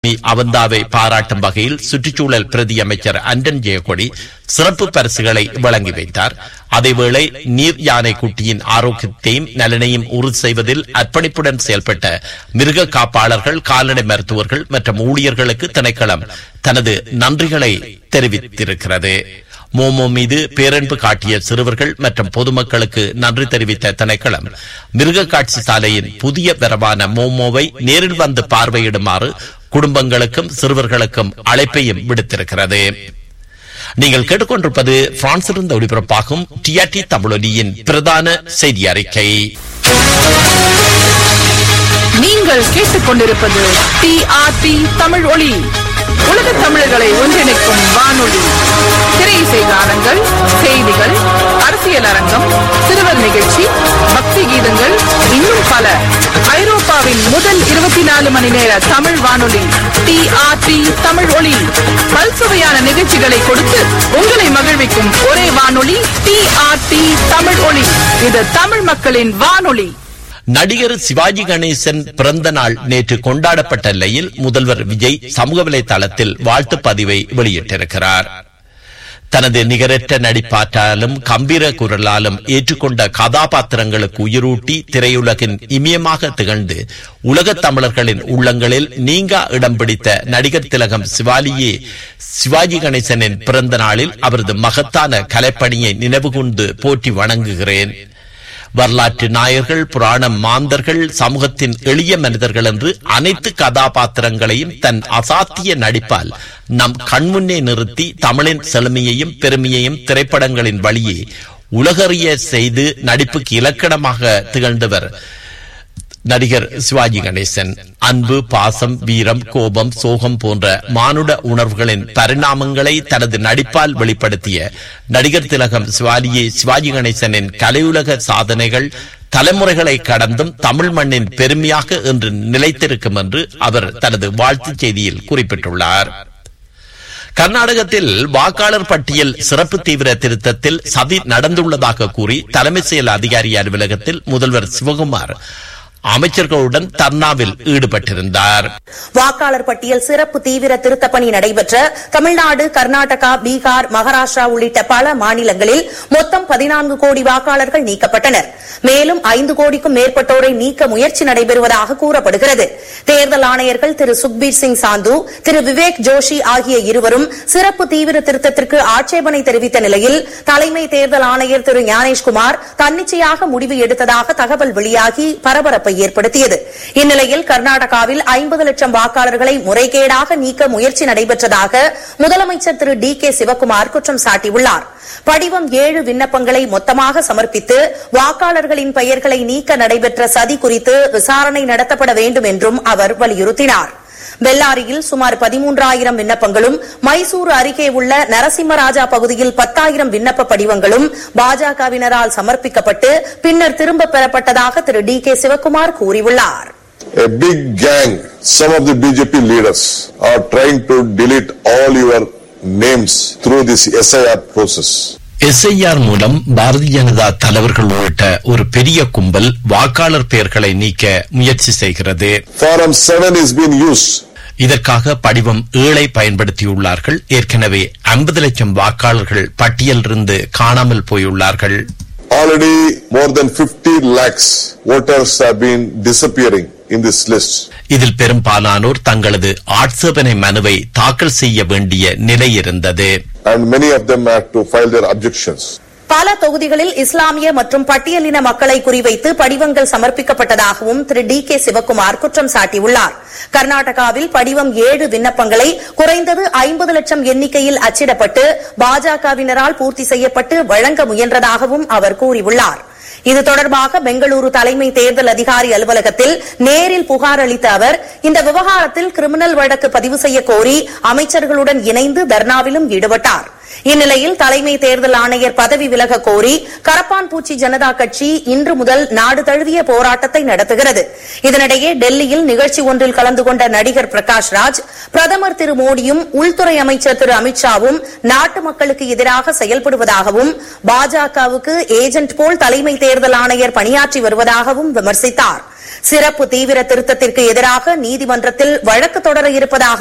அவந்தாவை பாராட்டும் வகையில் சுற்றுச்சூழல் பிரதி அமைச்சர் அண்டன் ஜெயக்கொடி சிறப்பு பரிசுகளை வழங்கி வைத்தார் அதேவேளை நீர் யானை குட்டியின் ஆரோக்கியத்தையும் நலனையும் உறுதி செய்வதில் அர்ப்பணிப்புடன் செயல்பட்ட மிருக காப்பாளர்கள் கால்நடை மருத்துவர்கள் மற்றும் ஊழியர்களுக்கு திணைக்களம் தனது நன்றிகளை தெரிவித்திருக்கிறது மோமோ மீது பேரன்பு காட்டிய சிறுவர்கள் மற்றும் பொதுமக்களுக்கு நன்றி தெரிவித்த திணைக்களம் மிருக காட்சி சாலையின் புதிய வரவான மோமோவை நேரில் வந்து பார்வையிடுமாறு குடும்பங்களுக்கும் சிறுவர்களுக்கும் அழைப்பையும் விடுத்திருக்கிறது நீங்கள் கேட்டுக்கொண்டிருப்பது பிரான்சிலிருந்து ஒளிபரப்பாகும் டிஆர்டி தமிழொலியின் பிரதான செய்தி அறிக்கை நீங்கள் கேட்டுக்கொண்டிருப்பது டிஆர்டி தமிழ் ஒளி உலக தமிழர்களை ஒன்றிணைக்கும் வானொலி திரையிசை கானங்கள் செய்திகள் அரசியல் அரங்கம் சிறுவர் நிகழ்ச்சி பக்தி கீதங்கள் இன்னும் பல ஐரோப்பாவின் முதல் இருபத்தி நாலு மணி நேர தமிழ் வானொலி டிஆர்டி தமிழ் ஒளி பல்சுவையான நிகழ்ச்சிகளை கொடுத்து உங்களை மகிழ்விக்கும் ஒரே வானொலி டிஆர்டி தமிழ் ஒளி இது தமிழ் மக்களின் வானொலி நடிகர் சிவாஜி கணேசன் பிறந்த நாள் நேற்று கொண்டாடப்பட்ட நிலையில் முதல்வர் விஜய் சமூக வலைதளத்தில் வாழ்த்து பதிவை வெளியிட்டிருக்கிறார் தனது நிகரற்ற நடிப்பாற்றாலும் கம்பீர குரலாலும் ஏற்றுக்கொண்ட கதாபாத்திரங்களுக்கு உயிரூட்டி திரையுலகின் இமயமாக திகழ்ந்து உலகத் தமிழர்களின் உள்ளங்களில் நீங்கா இடம் பிடித்த நடிகர் திலகம் சிவாலியே சிவாஜி கணேசனின் பிறந்த நாளில் அவரது மகத்தான கலைப்பணியை நினைவுகூர்ந்து போற்றி வணங்குகிறேன் வரலாற்று நாயர்கள் புராண மாந்தர்கள் சமூகத்தின் எளிய மனிதர்கள் என்று அனைத்து கதாபாத்திரங்களையும் தன் அசாத்திய நடிப்பால் நம் கண்முன்னே நிறுத்தி தமிழின் செழுமையையும் பெருமையையும் திரைப்படங்களின் வழியே உலகறிய செய்து நடிப்புக்கு இலக்கணமாக திகழ்ந்தவர் நடிகர் சிவாஜி கணேசன் அன்பு பாசம் வீரம் கோபம் சோகம் போன்ற மானுட உணர்வுகளின் பரிணாமங்களை தனது நடிப்பால் வெளிப்படுத்திய நடிகர் திலகம் சிவாலியே சிவாஜி கணேசனின் கலையுலக சாதனைகள் தலைமுறைகளை கடந்தும் தமிழ் மண்ணின் பெருமையாக என்று நிலைத்திருக்கும் என்று அவர் தனது வாழ்த்துச் செய்தியில் குறிப்பிட்டுள்ளார் கர்நாடகத்தில் வாக்காளர் பட்டியல் சிறப்பு தீவிர திருத்தத்தில் சதி நடந்துள்ளதாக கூறி தலைமை செயல் அதிகாரி அலுவலகத்தில் முதல்வர் சிவகுமார் அமைச்சர்களுடன் தர்ணாவில் ஈடுபட்டிருந்தார் வாக்காளர் பட்டியல் சிறப்பு தீவிர திருத்தப் பணி நடைபெற்ற தமிழ்நாடு கர்நாடகா பீகார் மகாராஷ்டிரா உள்ளிட்ட பல மாநிலங்களில் மொத்தம் பதினான்கு கோடி வாக்காளர்கள் நீக்கப்பட்டனர் மேலும் ஐந்து கோடிக்கும் மேற்பட்டோரை நீக்க முயற்சி நடைபெறுவதாக கூறப்படுகிறது தேர்தல் ஆணையர்கள் திரு சுக்பீர் சிங் சாந்து திரு விவேக் ஜோஷி ஆகிய இருவரும் சிறப்பு தீவிர திருத்தத்திற்கு ஆட்சேபனை தெரிவித்த நிலையில் தலைமை தேர்தல் ஆணையர் திரு ஞானேஷ்குமார் தன்னிச்சையாக முடிவு எடுத்ததாக தகவல் வெளியாகி பரபரப்பை ஏற்படுத்தியது இந்நிலையில் கர்நாடகாவில் ஐம்பது லட்சம் வாக்காளர்களை முறைகேடாக நீக்க முயற்சி நடைபெற்றதாக முதலமைச்சர் திரு டி கே சிவக்குமார் குற்றம் சாட்டியுள்ளார் படிவம் ஏழு விண்ணப்பங்களை மொத்தமாக சமர்ப்பித்து வாக்காளர்களின் பெயர்களை நீக்க நடைபெற்ற சதி குறித்து விசாரணை நடத்தப்பட வேண்டும் என்றும் அவர் வலியுறுத்தினார் பெல்லாரியில் சுமார் பதிமூன்றாயிரம் விண்ணப்பங்களும் மைசூரு அருகே உள்ள நரசிம்மராஜா பகுதியில் பத்தாயிரம் விண்ணப்ப படிவங்களும் பாஜகவினரால் சமர்ப்பிக்கப்பட்டு பின்னர் திரும்பப் பெறப்பட்டதாக திரு டி கே சிவக்குமார் கூறியுள்ளார் A big gang, some of the BJP leaders are trying to delete all your names through this SIR process. SIR மூலம் பாரதிய ஜனதா தலைவர்கள் உள்ளிட்ட ஒரு பெரிய கும்பல் வாக்காளர் பெயர்களை நீக்க முயற்சி செய்கிறது Form 7 is being used. இதற்காக படிவம் ஏழை பயன்படுத்தியுள்ளார்கள் ஏற்கனவே ஐம்பது லட்சம் வாக்காளர்கள் பட்டியலிருந்து காணாமல் போயுள்ளார்கள் Already more than 50 lakhs voters have been disappearing in this list. இதில் பெரும்பாலானோர் தங்களது ஆட்சேபனை மனுவை தாக்கல் செய்ய வேண்டிய நிலை இருந்தது And many of them had to file their objections. பல தொகுதிகளில் இஸ்லாமிய மற்றும் பட்டியலின மக்களை குறிவைத்து படிவங்கள் சமர்ப்பிக்கப்பட்டதாகவும் திரு டி கே சிவக்குமார் குற்றம் சாட்டியுள்ளார் கர்நாடகாவில் படிவம் ஏழு விண்ணப்பங்களை குறைந்தது ஐம்பது லட்சம் எண்ணிக்கையில் அச்சிடப்பட்டு பாஜகவினரால் பூர்த்தி செய்யப்பட்டு வழங்க முயன்றதாகவும் அவர் கூறியுள்ளார் இது தொடர்பாக பெங்களூரு தலைமை தேர்தல் அதிகாரி அலுவலகத்தில் நேரில் புகார் அளித்த அவர் இந்த விவகாரத்தில் கிரிமினல் வழக்கு பதிவு செய்ய கோரி அமைச்சர்களுடன் இணைந்து தர்ணாவிலும் ஈடுபட்டார் இந்நிலையில் தலைமை தேர்தல் ஆணையர் பதவி விலக கோரி கரப்பான்பூச்சி ஜனதா கட்சி இன்று முதல் நாடு தழுவிய போராட்டத்தை நடத்துகிறது இதனிடையே டெல்லியில் நிகழ்ச்சி ஒன்றில் கலந்து கொண்ட நடிகர் பிரகாஷ் ராஜ் பிரதமர் திரு மோடியும் உள்துறை அமைச்சர் திரு அமித்ஷாவும் நாட்டு மக்களுக்கு எதிராக செயல்படுவதாகவும் பாஜகவுக்கு ஏஜென்ட் போல் தலைமை தேர்தல் ஆணையர் பணியாற்றி வருவதாகவும் விமர்சித்தார் சிறப்பு தீவிர திருத்தத்திற்கு எதிராக நீதிமன்றத்தில் வழக்கு தொடர இருப்பதாக